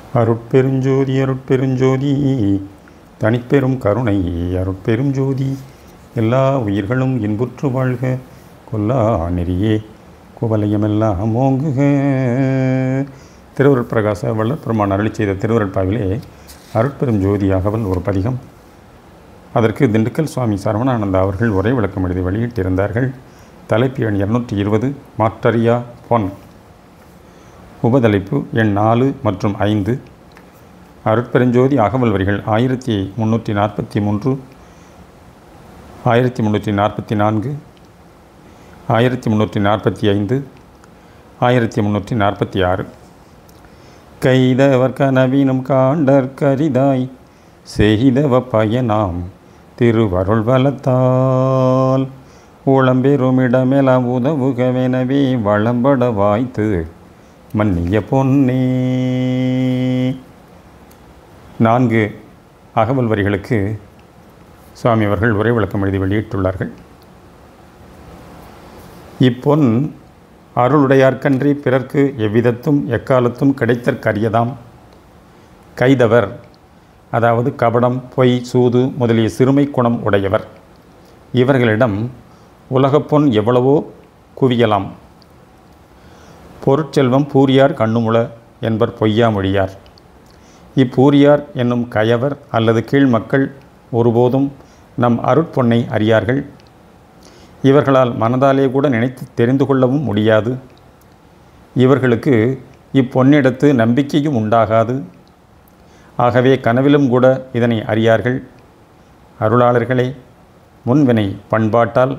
அருட்பெருஞ்சோதி அருட்பெருஞ்சோதி தனிப்பெரும் கருணை அருட்பெரும் ஜோதி எல்லா உயிர்களும் இன்புற்று வாழ்க கொல்லா நெறியே குவலயமெல்லாம் ஓங்குக திருவருட் பிரகாச வள்ளல் பெருமான் அருளி செய்த திருவருட்பாவிலே அருட்பெரும் ஜோதி அகவல் ஒரு பதிகம் அதற்கு திண்டுக்கல் சுவாமி சரவணானந்தா அவர்கள் உரை விளக்கம் எழுதி வெளியிட்டிருந்தார்கள் தலைப்பு எண் இருநூற்றி இருபது மாற்றறியா பொன் உபதலைப்பு எண் நாலு மற்றும் ஐந்து அருட்பெருஞ்சோதி அகவல் வரிகள் ஆயிரத்தி முந்நூற்றி நாற்பத்தி மூன்று ஆயிரத்தி முந்நூற்றி நாற்பத்தி நான்கு ஆயிரத்தி முந்நூற்றி நாற்பத்தி ஐந்து ஆயிரத்தி முந்நூற்றி நாற்பத்தி ஆறு கைதவர் கனவினும் காண்டற் கரிதாய் செய்தவ பயனாம் திருவருள் வளத்தால் உளம்பெருமிடமெல்லாம் உதவுகவெனவே வளம்பட வாய்த்து மன்னிய பொன்னே நான்கு அகவல் வரிகளுக்கு சுவாமி அவர்கள் உரை விளக்கம் எழுதி வெளியிட்டுள்ளார்கள் இப்பொன் அருளுடையார்க்கன்றி பிறர்க்கு எவ்விதத்தும் எக்காலத்தும் கிடைத்தற்கரியதாம் கைதவர் அதாவது கபடம் பொய் சூது முதலிய சிறுமை குணம் உடையவர் இவர்களிடம் உலகப்பொன் எவ்வளவோ குவியலாம் பொருட்செல்வம் பூரியார் கண்ணுமுள என்பர் பொய்யா மொழியார் இப்பூரியார் என்னும் கயவர் அல்லது கீழ் மக்கள் ஒருபோதும் நம் அருட்பொன்னை அறியார்கள் இவர்களால் மனதாலே கூட நினைத்து தெரிந்து கொள்ளவும் முடியாது இவர்களுக்கு இப்பொன்னிடத்து நம்பிக்கையும் உண்டாகாது ஆகவே கனவிலும் கூட இதனை அறியார்கள் அருளாளர்களே முன்வினை பண்பாட்டால்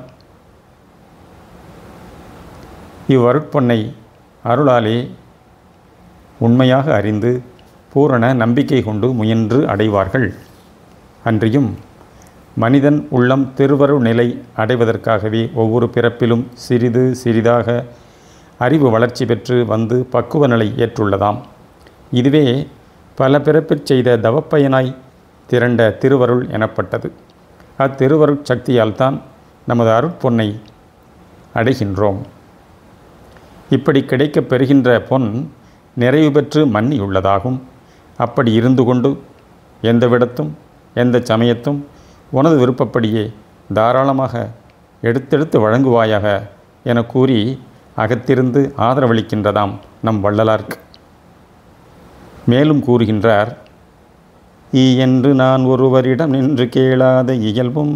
இவ்வருட்பொன்னை அருளாலே உண்மையாக அறிந்து பூரண நம்பிக்கை கொண்டு முயன்று அடைவார்கள் அன்றியும் மனிதன் உள்ளம் திருவருள் நிலை அடைவதற்காகவே ஒவ்வொரு பிறப்பிலும் சிறிது சிறிதாக அறிவு வளர்ச்சி பெற்று வந்து பக்குவ நிலை ஏற்றுள்ளதாம் இதுவே பல பிறப்பிற் செய்த தவப்பயனாய் திரண்ட திருவருள் எனப்பட்டது அத்திருவருட் சக்தியால் தான் நமது அருட்பொன்னை அடைகின்றோம் இப்படி கிடைக்கப் பெறுகின்ற பொன் நிறைவு பெற்று மன்னியுள்ளதாகும் அப்படி இருந்து கொண்டு எந்த விடத்தும் எந்த சமயத்தும் உனது விருப்பப்படியே தாராளமாக எடுத்தெடுத்து வழங்குவாயாக என கூறி அகத்திருந்து ஆதரவளிக்கின்றதாம் நம் வள்ளலார்க்கு மேலும் கூறுகின்றார் ஈ என்று நான் ஒருவரிடம் நின்று கேளாத இயல்பும்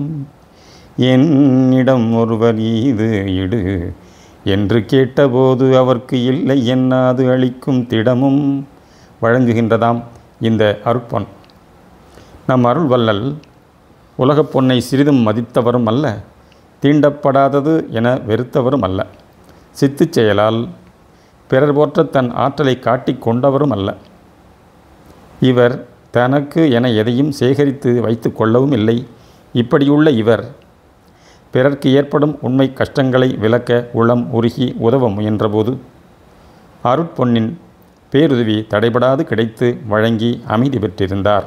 என்னிடம் ஒருவர் இது இடு என்று கேட்டபோது அவர்க்கு இல்லை என்னாது அளிக்கும் திடமும் வழங்குகின்றதாம் இந்த அருட்பொன் நம் அருள் வள்ளல் உலகப் பொன்னை சிறிதும் மதித்தவரும் அல்ல தீண்டப்படாதது என வெறுத்தவரும் அல்ல சித்துச் செயலால் பிறர் போற்ற தன் ஆற்றலை காட்டிக் கொண்டவரும் அல்ல இவர் தனக்கு என எதையும் சேகரித்து வைத்து கொள்ளவும் இல்லை இப்படியுள்ள இவர் பிறர்க்கு ஏற்படும் உண்மை கஷ்டங்களை விளக்க உளம் உருகி உதவ முயன்றபோது அருட்பொன்னின் பேருதவி தடைபடாது கிடைத்து வழங்கி அமைதி பெற்றிருந்தார்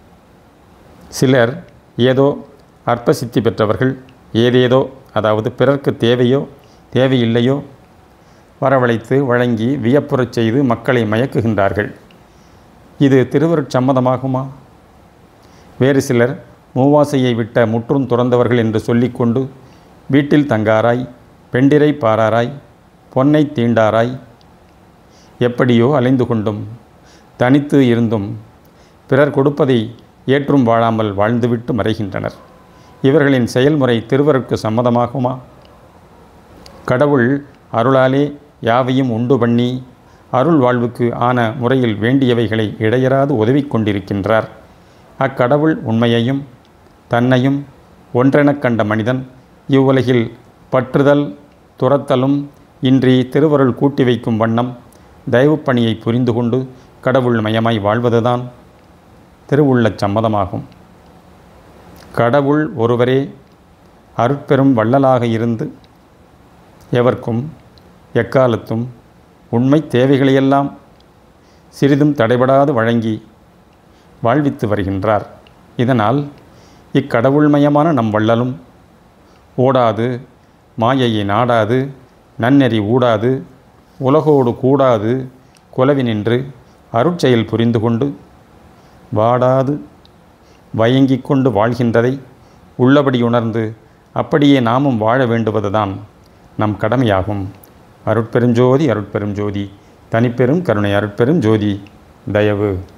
சிலர் ஏதோ அற்ப சித்தி பெற்றவர்கள் ஏதேதோ அதாவது பிறர்க்கு தேவையோ தேவையில்லையோ வரவழைத்து வழங்கி வியப்புறச் செய்து மக்களை மயக்குகின்றார்கள் இது திருவருட்சம்மதமாகுமா வேறு சிலர் மூவாசையை விட்ட முற்றும் துறந்தவர்கள் என்று சொல்லிக்கொண்டு வீட்டில் தங்காராய் பெண்டிரை பாராராய் பொன்னை தீண்டாராய் எப்படியோ அலைந்து கொண்டும் தனித்து இருந்தும் பிறர் கொடுப்பதை ஏற்றும் வாழாமல் வாழ்ந்துவிட்டு மறைகின்றனர் இவர்களின் செயல்முறை திருவருக்கு சம்மதமாகுமா கடவுள் அருளாலே யாவையும் உண்டு பண்ணி அருள் வாழ்வுக்கு ஆன முறையில் வேண்டியவைகளை இடையராது உதவி கொண்டிருக்கின்றார் அக்கடவுள் உண்மையையும் தன்னையும் ஒன்றெனக் கண்ட மனிதன் இவ்வுலகில் பற்றுதல் துரத்தலும் இன்றி திருவருள் கூட்டி வைக்கும் வண்ணம் தயவுப் பணியை புரிந்து கொண்டு கடவுள் மயமாய் வாழ்வதுதான் திருவுள்ளச் சம்மதமாகும் கடவுள் ஒருவரே அருட்பெரும் வள்ளலாக இருந்து எவர்க்கும் எக்காலத்தும் உண்மை தேவைகளையெல்லாம் சிறிதும் தடைபடாது வழங்கி வாழ்வித்து வருகின்றார் இதனால் இக்கடவுள்மயமான நம் வள்ளலும் ஓடாது மாயையை நாடாது நன்னெறி ஊடாது உலகோடு கூடாது குலவி நின்று அருட்செயல் புரிந்து கொண்டு வாடாது வயங்கிக் கொண்டு வாழ்கின்றதை உள்ளபடி உணர்ந்து அப்படியே நாமும் வாழ வேண்டுவதுதான் நம் கடமையாகும் அருட்பெருஞ்சோதி அருட்பெரும் ஜோதி தனிப்பெரும் கருணை அருட்பெரும் ஜோதி தயவு